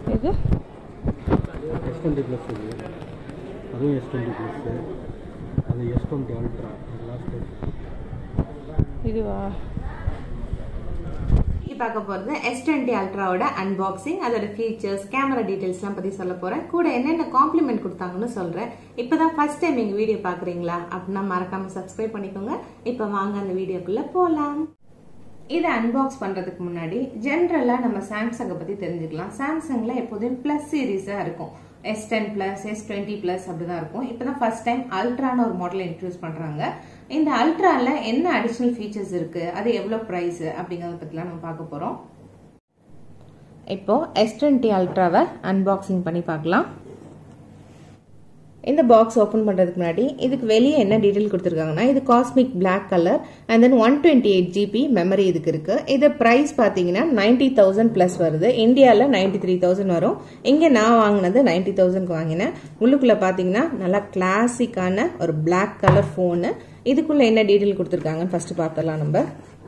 இது S twenty plus இது அதுவும் எஸ் டுவெண்ட்டி ப்ளஸ்ஸு அது எஸ் டுவெண்ட்டி அல்ட்ரா லாஸ்ட் இதுவா பார்க்க போகிறது எஸ் டுவெண்ட்டி அல்ட்ராவோட அன்பாக்சிங் அதோட ஃபீச்சர்ஸ் கேமரா டீட்டெயில்ஸ்லாம் பற்றி சொல்ல போகிறேன் கூட என்னென்ன காம்ப்ளிமெண்ட் கொடுத்தாங்கன்னு சொல்கிறேன் இப்போ தான் ஃபர்ஸ்ட் டைம் எங்கள் வீடியோ பார்க்குறீங்களா அப்படின்னா மறக்காமல் சப்ஸ்கிரைப் பண்ணிக்கோங்க இப்போ வாங்க அந்த வீடியோக்குள்ளே போகலாம் இதை அன்பாக்ஸ் பண்ணுறதுக்கு முன்னாடி ஜென்ரலாக நம்ம சாம்சங்கை பற்றி தெரிஞ்சுக்கலாம் சாம்சங்கில் எப்போதும் ப்ளஸ் சீரீஸாக இருக்கும் S ten plus S twenty plus அப்படி தான் இருக்கும் இப்போ தான் ஃபர்ஸ்ட் டைம் அல்ட்ரான்னு ஒரு மாடல் இன்ட்ரடியூஸ் பண்ணுறாங்க இந்த அல்ட்ரால என்ன அடிஷ்னல் ஃபீச்சர்ஸ் இருக்கு அது எவ்வளோ ப்ரைஸ் அப்படிங்கறத பற்றிலாம் நம்ம பார்க்க போகிறோம் இப்போ எஸ் டுவெண்ட்டி அல்ட்ராவை அன்பாக்சிங் பண்ணி பார்க்கலாம் இந்த பாக்ஸ் ஓப்பன் பண்ணுறதுக்கு முன்னாடி இதுக்கு வெளியே என்ன டீட்டெயில் கொடுத்துருக்காங்கன்னா இது cosmic black colour and then one twenty eight GB memory இதுக்கு இருக்கு இது ப்ரைஸ் பார்த்தீங்கன்னா நைன்டி தௌசண்ட் ப்ளஸ் வருது இந்தியாவில் நைன்டி த்ரீ தௌசண்ட் வரும் இங்கே நான் வாங்கினது நைன்டி தௌசண்ட்க்கு வாங்கினேன் உள்ளுக்குள்ளே பார்த்தீங்கன்னா நல்லா கிளாசிக்கான ஒரு பிளாக் கலர் ஃபோனு இதுக்குள்ளே என்ன டீட்டெயில் கொடுத்துருக்காங்கன்னு ஃபர்ஸ்ட் பார்த்துடலாம் நம்ம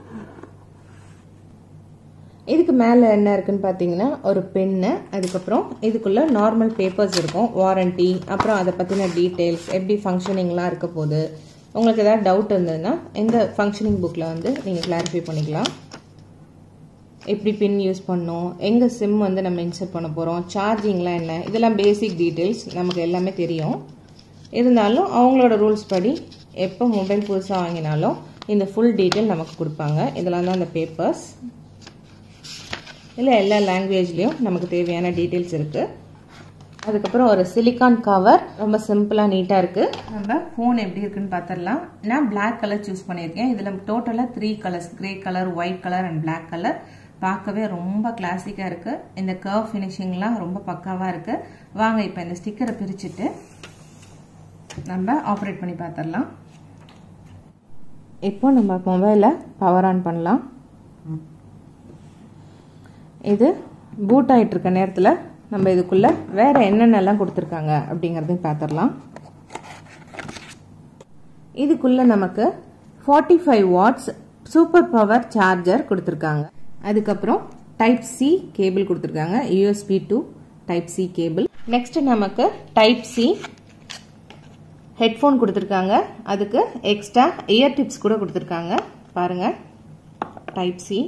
இதுக்கு மேலே என்ன இருக்குன்னு பார்த்தீங்கன்னா ஒரு பென்னு அதுக்கப்புறம் இதுக்குள்ள நார்மல் பேப்பர்ஸ் இருக்கும் வாரண்டி அப்புறம் அதை பற்றின டீட்டெயில்ஸ் எப்படி ஃபங்க்ஷனிங்லாம் இருக்க போகுது உங்களுக்கு ஏதாவது டவுட் இருந்ததுன்னா இந்த ஃபங்க்ஷனிங் புக்கில் வந்து நீங்கள் கிளாரிஃபை பண்ணிக்கலாம் எப்படி பின் யூஸ் பண்ணோம் எங்கே சிம் வந்து நம்ம இன்சர்ட் பண்ண போகிறோம் சார்ஜிங்லாம் என்ன இதெல்லாம் பேசிக் டீட்டெயில்ஸ் நமக்கு எல்லாமே தெரியும் இருந்தாலும் அவங்களோட ரூல்ஸ் படி எப்போ மொபைல் புதுசாக வாங்கினாலும் இந்த ஃபுல் டீட்டெயில் நமக்கு கொடுப்பாங்க இதெல்லாம் தான் அந்த பேப்பர்ஸ் இல்லை எல்லா லாங்குவேஜ்லேயும் நமக்கு தேவையான டீட்டெயில்ஸ் இருக்குது அதுக்கப்புறம் ஒரு சிலிக்கான் கவர் ரொம்ப சிம்பிளாக நீட்டாக இருக்குது நம்ம ஃபோன் எப்படி இருக்குன்னு பார்த்துடலாம் நான் பிளாக் கலர் சூஸ் பண்ணியிருக்கேன் இதில் டோட்டலாக three colours grey colour white colour and black colour பார்க்கவே ரொம்ப கிளாசிக்காக இருக்குது இந்த கர்வ் ஃபினிஷிங்லாம் ரொம்ப பக்காவாக இருக்குது வாங்க இப்போ இந்த ஸ்டிக்கரை பிரிச்சுட்டு நம்ம ஆப்ரேட் பண்ணி பார்த்துடலாம் இப்போ நம்ம மொபைலை பவர் ஆன் பண்ணலாம் இது பூட் ஆகிட்டு இருக்க நேரத்தில் நம்ம இதுக்குள்ளே வேறு என்னென்னலாம் கொடுத்துருக்காங்க அப்படிங்கிறதையும் பார்த்துடலாம் இதுக்குள்ளே நமக்கு forty five watts super power charger கொடுத்துருக்காங்க அதுக்கப்புறம் டைப் சி கேபிள் கொடுத்துருக்காங்க USB to type C cable next நமக்கு டைப் சி ஹெட்ஃபோன் கொடுத்துருக்காங்க அதுக்கு எக்ஸ்ட்ரா இயர் டிப்ஸ் கூட கொடுத்துருக்காங்க பாருங்கள் type C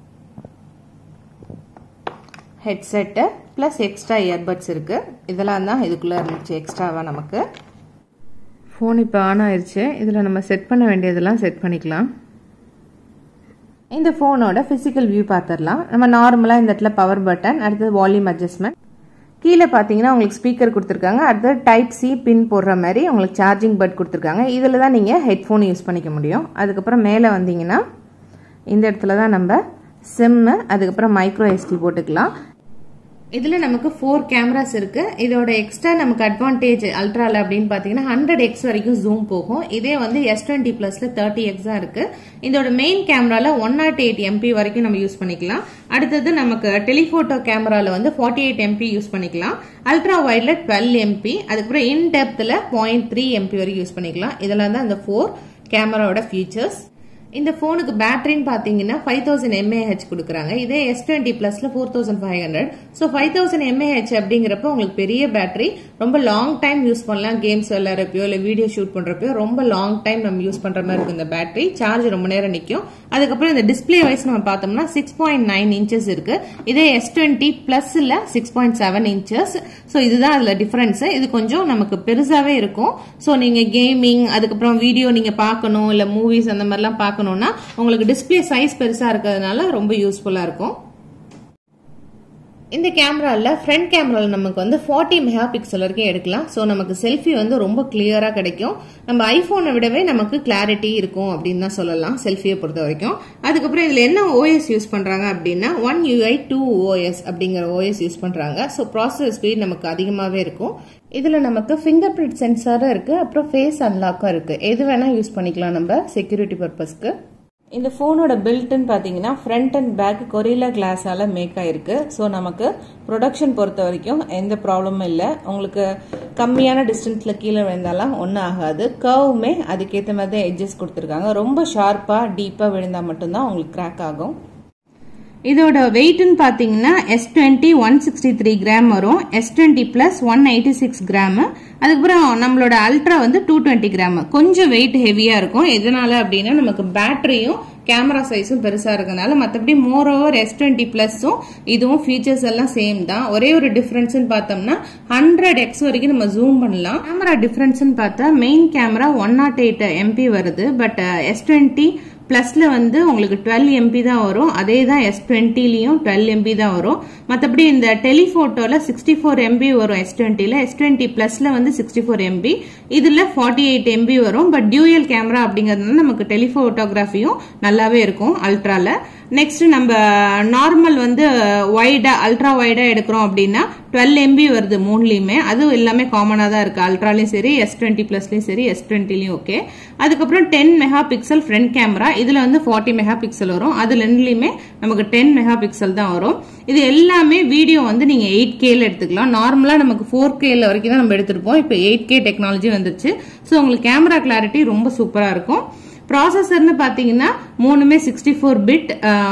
headset plus extra earbuds இருக்குது இதெல்லாம் தான் இதுக்குள்ளே இருந்துச்சு எக்ஸ்ட்ராவாக நமக்கு ஃபோன் இப்போ ஆன் ஆயிடுச்சு இதில் நம்ம செட் பண்ண வேண்டியதெல்லாம் செட் பண்ணிக்கலாம் இந்த ஃபோனோட ஃபிசிக்கல் வியூ பார்த்துடலாம் நம்ம நார்மலாக இந்த இடத்துல பவர் பட்டன் அடுத்தது வால்யூம் அட்ஜஸ்ட்மெண்ட் கீழே பார்த்தீங்கன்னா உங்களுக்கு ஸ்பீக்கர் கொடுத்துருக்காங்க அடுத்தது டைப் சி பின் போடுற மாதிரி உங்களுக்கு சார்ஜிங் பட் கொடுத்துருக்காங்க இதில் தான் நீங்கள் ஹெட்ஃபோன் யூஸ் பண்ணிக்க முடியும் அதுக்கப்புறம் மேலே வந்தீங்கன்னா இந்த இடத்துல தான் நம்ம சிம்மு அதுக்கப்புறம் மைக்ரோ எஸ்டி போட்டுக்கலாம் இதில் நமக்கு ஃபோர் கேமராஸ் இருக்கு இதோட எக்ஸ்ட்ரா நமக்கு அட்வான்டேஜ் அல்ட்ரால அப்படின்னு பார்த்தீங்கன்னா ஹண்ட்ரட் எக்ஸ் வரைக்கும் ஜூம் போகும் இதே வந்து எஸ் டுவெண்ட்டி பிளஸ்ல தேர்ட்டி எக்ஸ் தான் இருக்கு இதோட மெயின் கேமரால ஒன் நாட் எயிட் எம்பி வரைக்கும் நம்ம யூஸ் பண்ணிக்கலாம் அடுத்தது நமக்கு டெலிஃபோட்டோ கேமரால வந்து ஃபார்ட்டி எயிட் எம்பி யூஸ் பண்ணிக்கலாம் அல்ட்ரா வைட்ல டுவெல் எம்பி அதுக்கப்புறம் இன் டெப்த்ல பாயிண்ட் த்ரீ எம்பி வரைக்கும் யூஸ் பண்ணிக்கலாம் இதெல்லாம் தான் இந்த ஃபோர் கேமராவோட ஃபீச்சர்ஸ் இந்த ஃபோனுக்கு பேட்டரின்னு பார்த்தீங்கன்னா ஃபைவ் தௌசண்ட் எம்ஏஹெச் கொடுக்குறாங்க இதே எஸ் டுவெண்ட்டி ப்ளஸில் four thousand five hundred so five thousand mAh அப்படிங்கிறப்ப உங்களுக்கு பெரிய பேட்டரி ரொம்ப லாங் டைம் யூஸ் பண்ணலாம் கேம்ஸ் விளையாடுறப்போ இல்லை வீடியோ ஷூட் பண்ணுறப்போ ரொம்ப லாங் டைம் நம்ம யூஸ் பண்ணுற மாதிரி இருக்கும் இந்த பேட்டரி சார்ஜ் ரொம்ப நேரம் நிற்கும் அதுக்கப்புறம் இந்த டிஸ்பிளே வைஸ் நம்ம பார்த்தோம்னா சிக்ஸ் பாயிண்ட் நைன் இன்ச்சஸ் இருக்கு இதே எஸ் டுவெண்ட்டி ப்ளஸ்ல six point seven inches so இதுதான் அதில் டிஃபரன்ஸ் இது கொஞ்சம் நமக்கு பெருசாகவே இருக்கும் ஸோ நீங்கள் கேமிங் அதுக்கப்புறம் வீடியோ நீங்கள் பார்க்கணும் இல்லை மூவிஸ் அந்த மாதிரிலாம் பார்க்கணும்னா உங்களுக்கு டிஸ்பிளே சைஸ் பெருசாக இருக்கிறதுனால ரொம்ப யூஸ்ஃபுல்லாக இருக்கும் இந்த கேமராவில் ஃப்ரண்ட் கேமராவில் நமக்கு வந்து ஃபார்ட்டி மெகா பிக்சல் வரைக்கும் எடுக்கலாம் ஸோ நமக்கு செல்ஃபி வந்து ரொம்ப கிளியராக கிடைக்கும் நம்ம ஐஃபோனை விடவே நமக்கு கிளாரிட்டி இருக்கும் அப்படின்னு தான் சொல்லலாம் செல்ஃபியை பொறுத்த வரைக்கும் அதுக்கப்புறம் இதில் என்ன ஓஎஸ் யூஸ் பண்ணுறாங்க அப்படின்னா ஒன் யூஐ டூ ஓஎஸ் அப்படிங்கிற ஓஎஸ் யூஸ் பண்ணுறாங்க ஸோ ப்ராசஸர் ஸ்பீட் நமக்கு அதிகமாகவே இருக்கும் இதில் நமக்கு ஃபிங்கர் பிரிண்ட் சென்சாரும் இருக்குது அப்புறம் ஃபேஸ் அன்லாக்கும் இருக்குது எது வேணால் யூஸ் பண்ணிக்கலாம் நம்ம செக்யூரிட்டி பர்பஸ்க்கு இந்த ஃபோனோட பில்ட்னு பார்த்தீங்கன்னா ஃப்ரண்ட் அண்ட் பேக் கொரிலா கிளாஸால் மேக் ஆயிருக்கு ஸோ நமக்கு ப்ரொடக்ஷன் பொறுத்த வரைக்கும் எந்த ப்ராப்ளமும் இல்லை உங்களுக்கு கம்மியான டிஸ்டன்ஸில் கீழே விழுந்தாலும் ஒன்றும் ஆகாது கர்வுமே அதுக்கேற்ற மாதிரி தான் எட்ஜஸ் கொடுத்துருக்காங்க ரொம்ப ஷார்ப்பாக டீப்பாக விழுந்தால் மட்டும்தான் உங்களுக்கு கிராக் ஆகும் இதோட வெயிட்னு பார்த்தீங்கன்னா S twenty one sixty three gram வரும் S twenty plus one eighty six gram அதுக்கப்புறம் நம்மளோட அல்ட்ரா வந்து டூ டுவெண்ட்டி கிராம் கொஞ்சம் வெயிட் ஹெவியாக இருக்கும் எதனால அப்படின்னா நமக்கு பேட்டரியும் கேமரா சைஸும் பெருசாக இருக்கனால மற்றபடி மோர் ஓவர் எஸ் டுவெண்ட்டி ப்ளஸும் இதுவும் ஃபீச்சர்ஸ் எல்லாம் சேம் தான் ஒரே ஒரு டிஃப்ரென்ஸ்னு பார்த்தோம்னா ஹண்ட்ரட் எக்ஸ் வரைக்கும் நம்ம ஜூம் பண்ணலாம் கேமரா டிஃப்ரென்ஸ்னு பார்த்தா main camera one nought eight MP வருது பட் எஸ் டுவெண்ட்டி ப்ளஸில் வந்து உங்களுக்கு டுவெல் எம்பி தான் வரும் அதே தான் எஸ் டுவெண்ட்டிலையும் டுவெல் எம்பி தான் வரும் மற்றபடி இந்த டெலிஃபோட்டோவில் சிக்ஸ்டி ஃபோர் எம்பி வரும் எஸ் டுவெண்ட்டியில் எஸ் டுவெண்ட்டி ப்ளஸில் வந்து சிக்ஸ்டி ஃபோர் எம்பி இதில் ஃபார்ட்டி எயிட் எம்பி வரும் பட் டியூயல் கேமரா அப்படிங்கிறதுனால நமக்கு டெலிஃபோட்டோகிராஃபியும் நல்லாவே இருக்கும் அல்ட்ராவில் நெக்ஸ்ட் நம்ம நார்மல் வந்து ஒய்டா அல்ட்ரா ஒய்டா எடுக்கிறோம் அப்படின்னா டுவெல் எம்பி வருது மூணுலையுமே அதுவும் எல்லாமே காமனாக தான் இருக்கு அல்ட்ராலையும் சரி எஸ் டுவெண்ட்டி ப்ளஸ்லையும் சரி எஸ் டுவெண்ட்டிலையும் ஓகே அதுக்கப்புறம் ten megapixel front camera இதில் வந்து ஃபார்ட்டி மெகா பிக்சல் வரும் அது ரெண்டுலையுமே நமக்கு டென் மெகா பிக்சல் தான் வரும் இது எல்லாமே வீடியோ வந்து நீங்கள் எயிட் கேல எடுத்துக்கலாம் நார்மலாக நமக்கு ஃபோர் கேல வரைக்கும் தான் நம்ம எடுத்திருப்போம் இப்போ எயிட் கே டெக்னாலஜி வந்துருச்சு ஸோ உங்களுக்கு கேமரா கிளாரிட்டி ரொம்ப சூப்பராக இருக்கும் ப்ராசஸர்னு பார்த்தீங்கன்னா மூணுமே sixty four bit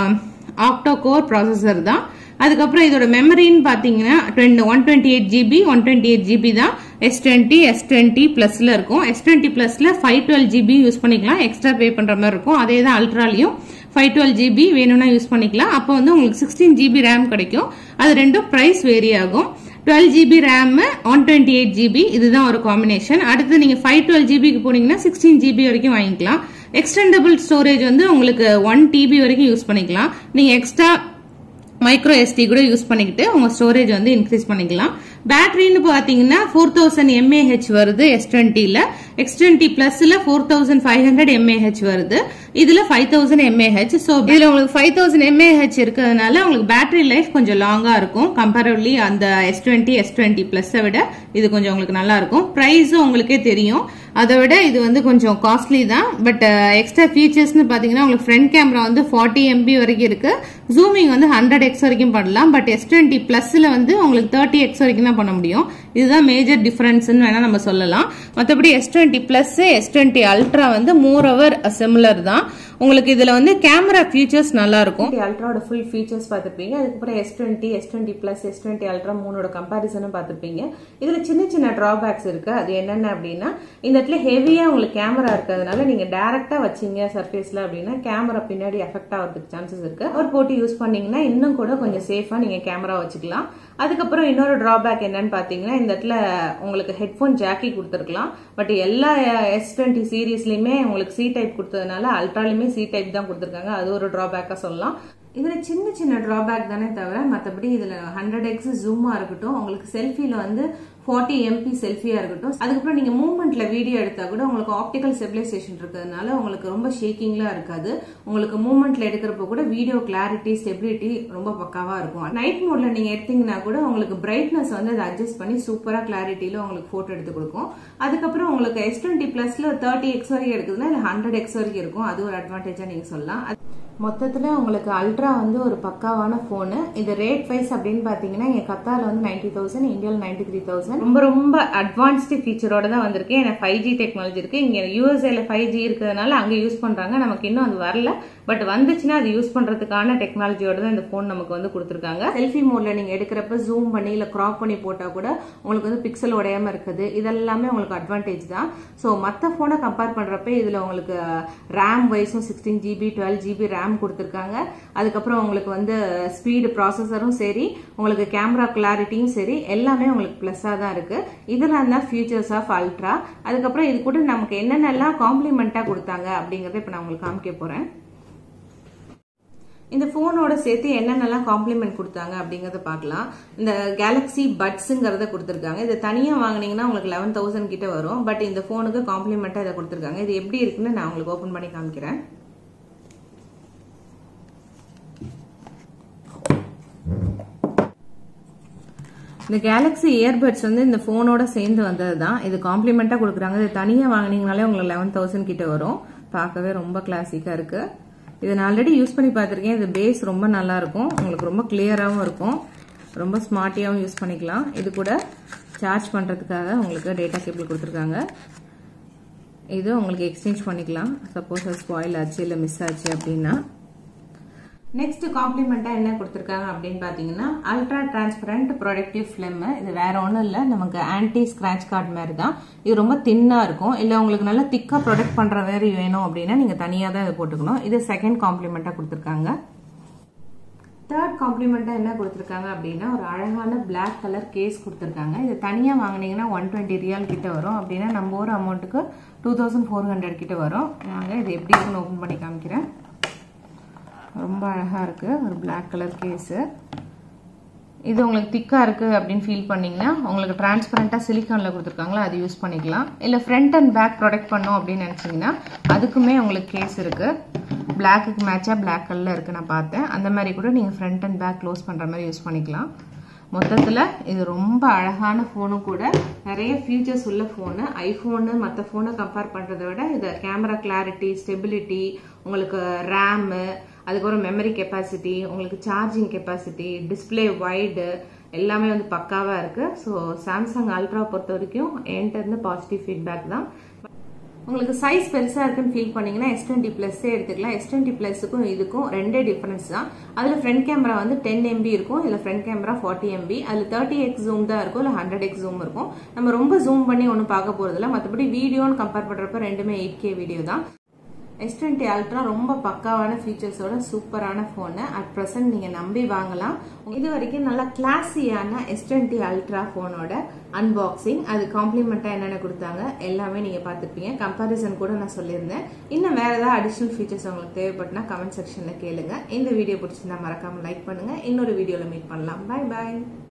octa core processor தான் அதுக்கப்புறம் இதோட மெமரின்னு பார்த்தீங்கன்னா one twenty eight GB one twenty eight GB தான் எஸ் டுவெண்ட்டி எஸ் டுவெண்ட்டி ப்ளஸில் இருக்கும் எஸ் டுவெண்ட்டி ப்ளஸில் ஃபைவ் டுவெல் ஜிபி யூஸ் பண்ணிக்கலாம் எக்ஸ்ட்ரா பே பண்ணுற மாதிரி இருக்கும் அதே தான் அல்ட்ராலையும் ஃபைவ் டுவெல் ஜிபி வேணும்னா யூஸ் பண்ணிக்கலாம் அப்போ வந்து உங்களுக்கு சிக்ஸ்டீன் ஜிபி ரேம் கிடைக்கும் அது ரெண்டும் ப்ரைஸ் வேரி ஆகும் twelve GB RAM one twenty eight GB இதுதான் ஒரு காம்பினேஷன் அடுத்து நீங்கள் ஃபைவ் டுவெல் ஜிபிக்கு போனீங்கன்னா சிக்ஸ்டீன் ஜிபி வரைக்கும் வாங்கிக்கலாம் எக்ஸ்டெண்டபிள் ஸ்டோரேஜ் வந்து உங்களுக்கு ஒன் டிபி வரைக்கும் யூஸ் பண்ணிக்கலாம் நீங்கள் எக்ஸ்ட்ரா மைக்ரோ எஸ்டி கூட யூஸ் பண்ணிக்கிட்டு உங்க ஸ்டோரேஜ் வந்து இன்க்ரீஸ் பண்ணிக்கலாம் பேட்டரின்னு பார்த்தீங்கன்னா ஃபோர் தௌசண்ட் எம்ஏஹெச் வருது எஸ் டுவெண்ட்டியில் எக்ஸ் டுவெண்ட்டி பிளஸ்ல four thousand five hundred mAh வருது இதுல ஃபைவ் தௌசண்ட் எம்ஏஹெச் ஸோ இதுல உங்களுக்கு ஃபைவ் தௌசண்ட் எம்ஏஹெச் இருக்கிறதுனால உங்களுக்கு பேட்டரி லைஃப் கொஞ்சம் லாங்கா இருக்கும் கம்பேரிவ்லி அந்த எஸ் டுவெண்ட்டி எஸ் டுவெண்ட்டி பிளஸை விட இது கொஞ்சம் உங்களுக்கு நல்லா இருக்கும் ப்ரைஸும் உங்களுக்கே தெரியும் அதை விட இது வந்து கொஞ்சம் காஸ்ட்லி தான் பட் எக்ஸ்ட்ரா ஃபீச்சர்ஸ்னு பார்த்தீங்கன்னா உங்களுக்கு ஃப்ரண்ட் கேமரா வந்து ஃபார்ட்டி எம்பி வரைக்கும் இருக்கு ஜூமிங் வந்து ஹண்ட்ரட் எக்ஸ் வரைக்கும் பண்ணலாம் பட் எஸ் டுவெண்ட்டி பிளஸ்ல வந்து உங்களுக்கு தேர்ட்டி எக்ஸ் வரைக்கும் தான் பண்ண முடியும் இதுதான் மேஜர் டிஃபரன்ஸ்னு வேணா நம்ம சொல்லலாம் மற்றபடி S twenty plus S twenty ultra வந்து மோர் ஓவர் சிமிலர் தான் உங்களுக்கு இதுல வந்து கேமரா ஃபீச்சர்ஸ் நல்லா இருக்கும் அல்ட்ராவோட ஃபுல் ஃபீச்சர்ஸ் பார்த்துருப்பீங்க அதுக்கப்புறம் S twenty S twenty plus S twenty ultra மூணோட கம்பாரிசனும் பார்த்துருப்பீங்க இதுல சின்ன சின்ன டிராபேக்ஸ் இருக்கு அது என்னென்ன அப்படின்னா இந்த இடத்துல ஹெவியா உங்களுக்கு கேமரா இருக்கிறதுனால நீங்க டைரக்டா வச்சீங்க சர்ஃபேஸ்ல அப்படின்னா கேமரா பின்னாடி எஃபெக்ட் ஆகிறதுக்கு சான்சஸ் இருக்கு அவர் போட்டு யூஸ் பண்ணீங்கன்னா இன்னும் கூட கொஞ்சம் சேஃபா நீங்க கேமரா வச்சுக்கலாம் அதுக்கப்புறம் இன்னொரு டிராபேக் என்னன்னு பாத்தீங்கன்னா இந்த இடத்துல உங்களுக்கு ஹெட்ஃபோன் ஜாக்கி கொடுத்துருக்கலாம் பட் எல்லா எஸ் டுவெண்ட்டி சீரீஸ்லயுமே உங்களுக்கு சி டைப் கொடுத்ததுனால அல்ட்ராலுமே சி டைப் தான் கொடுத்துருக்காங்க அது ஒரு டிராபேக்கா சொல்லலாம் இதுல சின்ன சின்ன டிராபேக் தானே தவிர மற்றபடி இதுல ஹண்ட்ரட் எக்ஸ் ஜூமா இருக்கட்டும் உங்களுக்கு செல்ஃபில வந்து ஃபார்ட்டி எம்பி செல்ஃபியா இருக்கட்டும் அதுக்கப்புறம் நீங்க மூவ்மெண்ட்ல வீடியோ எடுத்தா கூட உங்களுக்கு ஆப்டிக்கல் ஸ்டெபிலைசேஷன் இருக்கிறதுனால உங்களுக்கு ரொம்ப ஷேக்கிங்லாம் இருக்காது உங்களுக்கு மூவ்மெண்ட்ல எடுக்கிறப்ப கூட வீடியோ கிளாரிட்டி ஸ்டெபிலிட்டி ரொம்ப பக்காவா இருக்கும் நைட் மோட்ல நீங்க எடுத்தீங்கன்னா கூட உங்களுக்கு பிரைட்னஸ் வந்து அதை அட்ஜஸ்ட் பண்ணி சூப்பரா கிளாரிட்டியில உங்களுக்கு போட்டோ எடுத்து கொடுக்கும் அதுக்கப்புறம் உங்களுக்கு எஸ் டுவெண்ட்டி பிளஸ்ல தேர்ட்டி எக்ஸ் வரைக்கும் எடுக்குதுன்னா இல்லை ஹண்ட்ரட் எக்ஸ் வரைக்கும் இருக்கும் அது ஒரு அட்வான்டேஜா நீங்க சொல்லலாம் மொத்தத்தில் உங்களுக்கு அல்ட்ரா வந்து ஒரு பக்காவான ஃபோனு இது ரேட் வைஸ் அப்படின்னு பார்த்தீங்கன்னா இங்கே கத்தாரில் வந்து நைன்டி தௌசண்ட் இந்தியாவில் நைன்டி த்ரீ தௌசண்ட் ரொம்ப ரொம்ப அட்வான்ஸ்டு ஃபீச்சரோட தான் வந்திருக்கு ஏன்னா ஃபைவ் ஜி டெக்னாலஜி இருக்கு இங்கே யூஎஸ்ஏல ஃபைவ் ஜி இருக்கிறதுனால அங்கே யூஸ் பண்ணுறாங்க நமக்கு இன்னும் அது வரல பட் வந்துச்சுன்னா அது யூஸ் பண்ணுறதுக்கான டெக்னாலஜியோட தான் இந்த ஃபோன் நமக்கு வந்து கொடுத்துருக்காங்க செல்ஃபி மோடில் நீங்கள் எடுக்கிறப்ப ஜூம் பண்ணி இல்லை க்ராப் பண்ணி போட்டால் கூட உங்களுக்கு வந்து பிக்சல் உடையாம இருக்குது இதெல்லாமே உங்களுக்கு அட்வான்டேஜ் தான் ஸோ மற்ற ஃபோனை கம்பேர் பண்ணுறப்ப இதில் உங்களுக்கு ரேம் வைஸும் sixteen GB twelve GB RAM கொடுத்துருக்காங்க அதுக்கப்புறம் உங்களுக்கு வந்து ஸ்பீடு ப்ராசஸரும் சரி உங்களுக்கு கேமரா கிளாரிட்டியும் சரி எல்லாமே உங்களுக்கு ப்ளஸ்ஸாக தான் இருக்கு இதெல்லாம் தான் ஃபியூச்சர்ஸ் ஆஃப் அல்ட்ரா அதுக்கப்புறம் இது கூட நமக்கு என்னென்னலாம் காம்ப்ளிமெண்ட்டாக கொடுத்தாங்க அப்படிங்கிறத இப்போ நான் உங்களுக்கு காமிக்க போகிறேன் இந்த ஃபோனோட சேர்த்து என்னென்னலாம் காம்ப்ளிமெண்ட் கொடுத்தாங்க அப்படிங்கறத பார்க்கலாம் இந்த கேலக்ஸி பட்ஸுங்கிறத கொடுத்துருக்காங்க இது தனியாக வாங்கினீங்கன்னா உங்களுக்கு லெவன் தௌசண்ட் கிட்ட வரும் பட் இந்த ஃபோனுக்கு காம்ப்ளிமெண்ட்டாக இதை கொடுத்துருக்காங்க இது எப்படி இருக்குன்னு நான் உங்களுக்கு ஓப்பன் பண்ணி காமிக்கிறேன் இந்த கேலக்ஸி இயர்பட்ஸ் வந்து இந்த ஃபோனோட சேர்ந்து வந்தது தான் இது காம்ப்ளிமெண்ட்டாக கொடுக்குறாங்க இது தனியாக வாங்கினீங்கனாலே உங்களுக்கு லெவன் தௌசண்ட் கிட்ட வரும் பார்க்கவே ரொம்ப கிளாசிக்காக இருக்கு இதை நான் ஆல்ரெடி யூஸ் பண்ணி பார்த்துருக்கேன் இது பேஸ் ரொம்ப நல்லா இருக்கும் உங்களுக்கு ரொம்ப கிளியராகவும் இருக்கும் ரொம்ப ஸ்மார்ட்டியாகவும் யூஸ் பண்ணிக்கலாம் இது கூட சார்ஜ் பண்ணுறதுக்காக உங்களுக்கு டேட்டா கேபிள் கொடுத்துருக்காங்க இது உங்களுக்கு எக்ஸ்சேஞ்ச் பண்ணிக்கலாம் சப்போஸ் அது ஸ்பாயில் ஆச்சு இல்லை மிஸ் ஆச்சு அப்படின்னா நெக்ஸ்ட் காம்ப்ளிமெண்ட்டாக என்ன கொடுத்துருக்காங்க அப்படின்னு பார்த்தீங்கன்னா அல்ட்ரா டிரான்ஸ்பரண்ட் ப்ரொடக்டிவ் ஃபிலிம் இது வேற ஒன்றும் இல்லை நமக்கு ஆன்டி ஸ்க்ராட்ச் கார்டு மாதிரி தான் இது ரொம்ப தின்னாக இருக்கும் இல்லை உங்களுக்கு நல்லா திக்காக ப்ரொடக்ட் பண்ணுற மாதிரி வேணும் அப்படின்னா நீங்கள் தனியாக தான் இதை போட்டுக்கணும் இது செகண்ட் காம்ப்ளிமெண்ட்டாக கொடுத்துருக்காங்க தேர்ட் காம்ப்ளிமெண்ட்டாக என்ன கொடுத்துருக்காங்க அப்படின்னா ஒரு அழகான பிளாக் கலர் கேஸ் கொடுத்துருக்காங்க இது தனியாக வாங்கினீங்கன்னா ஒன் டுவெண்ட்டி ரியால் கிட்ட வரும் அப்படின்னா நம்ம ஒரு அமௌண்ட்டுக்கு டூ தௌசண்ட் ஃபோர் ஹண்ட்ரட் கிட்ட வரும் நாங்கள் இது எப்படி இருக்குன்னு ஓப்பன் பண்ணி காமிக்கிறேன் ரொம்ப அழகாக இருக்குது ஒரு பிளாக் கலர் கேஸு இது உங்களுக்கு திக்காக இருக்குது அப்படின்னு ஃபீல் பண்ணிங்கன்னா உங்களுக்கு டிரான்ஸ்பரண்ட்டாக சிலிக்கானில் கொடுத்துருக்காங்களா அது யூஸ் பண்ணிக்கலாம் இல்லை ஃப்ரண்ட் அண்ட் பேக் ப்ரொடெக்ட் பண்ணோம் அப்படின்னு நினச்சிங்கன்னா அதுக்குமே உங்களுக்கு கேஸ் இருக்குது பிளாக்குக்கு மேட்சாக பிளாக் கலரில் இருக்குது நான் பார்த்தேன் அந்த மாதிரி கூட நீங்கள் ஃப்ரண்ட் அண்ட் பேக் க்ளோஸ் பண்ணுற மாதிரி யூஸ் பண்ணிக்கலாம் மொத்தத்தில் இது ரொம்ப அழகான ஃபோனும் கூட நிறைய ஃபீச்சர்ஸ் உள்ள ஃபோனு ஐஃபோனு மற்ற ஃபோனை கம்பேர் பண்ணுறதை விட இது கேமரா கிளாரிட்டி ஸ்டெபிலிட்டி உங்களுக்கு ரேமு அதுக்கப்புறம் மெமரி கெப்பாசிட்டி உங்களுக்கு சார்ஜிங் கெப்பாசிட்டி டிஸ்பிளே வைடு எல்லாமே வந்து பக்காவாக இருக்குது ஸோ சாம்சங் அல்ட்ரா பொறுத்த வரைக்கும் என்கிட்ட இருந்து பாசிட்டிவ் ஃபீட்பேக் தான் உங்களுக்கு சைஸ் பெருசாக இருக்குன்னு ஃபீல் பண்ணீங்கன்னா எஸ் டுவெண்ட்டி ப்ளஸ்ஸே எடுத்துக்கலாம் எஸ் டுவெண்ட்டி ப்ளஸுக்கும் இதுக்கும் ரெண்டே டிஃபரன்ஸ் தான் அதில் ஃப்ரண்ட் கேமரா வந்து டென் எம்பி இருக்கும் இதில் ஃப்ரண்ட் கேமரா ஃபார்ட்டி எம்பி அதில் தேர்ட்டி எக்ஸ் ஜூம் தான் இருக்கும் இல்லை ஹண்ட்ரட் எக்ஸ் ஜூம் இருக்கும் நம்ம ரொம்ப ஜூம் பண்ணி ஒன்றும் பார்க்க போகிறதில்ல மற்றபடி வீடியோன்னு கம்பேர் பண்ணுறப்ப ரெண்டுமே எயிட் கே வீடியோ தான் எஸ் டுவெண்ட்டி அல்ட்ரா ரொம்ப பக்காவான ஃபீச்சர்ஸோட சூப்பரான ஃபோனு அட் ப்ரெசன்ட் நீங்கள் நம்பி வாங்கலாம் இது வரைக்கும் நல்லா கிளாஸியான எஸ் டுவெண்ட்டி அல்ட்ரா ஃபோனோட அன்பாக்சிங் அது காம்ப்ளிமெண்ட்டாக என்னென்ன கொடுத்தாங்க எல்லாமே நீங்கள் பார்த்துருப்பீங்க கம்பேரிசன் கூட நான் சொல்லியிருந்தேன் இன்னும் வேறு ஏதாவது அடிஷ்னல் ஃபீச்சர்ஸ் உங்களுக்கு தேவைப்பட்டுனா கமெண்ட் செக்ஷனில் கேளுங்க இந்த வீடியோ பிடிச்சிருந்தா மறக்காமல் லைக் பண்ணுங்கள் இன்னொரு வீடியோவில் மீட் பண்ணலாம் பாய் பாய்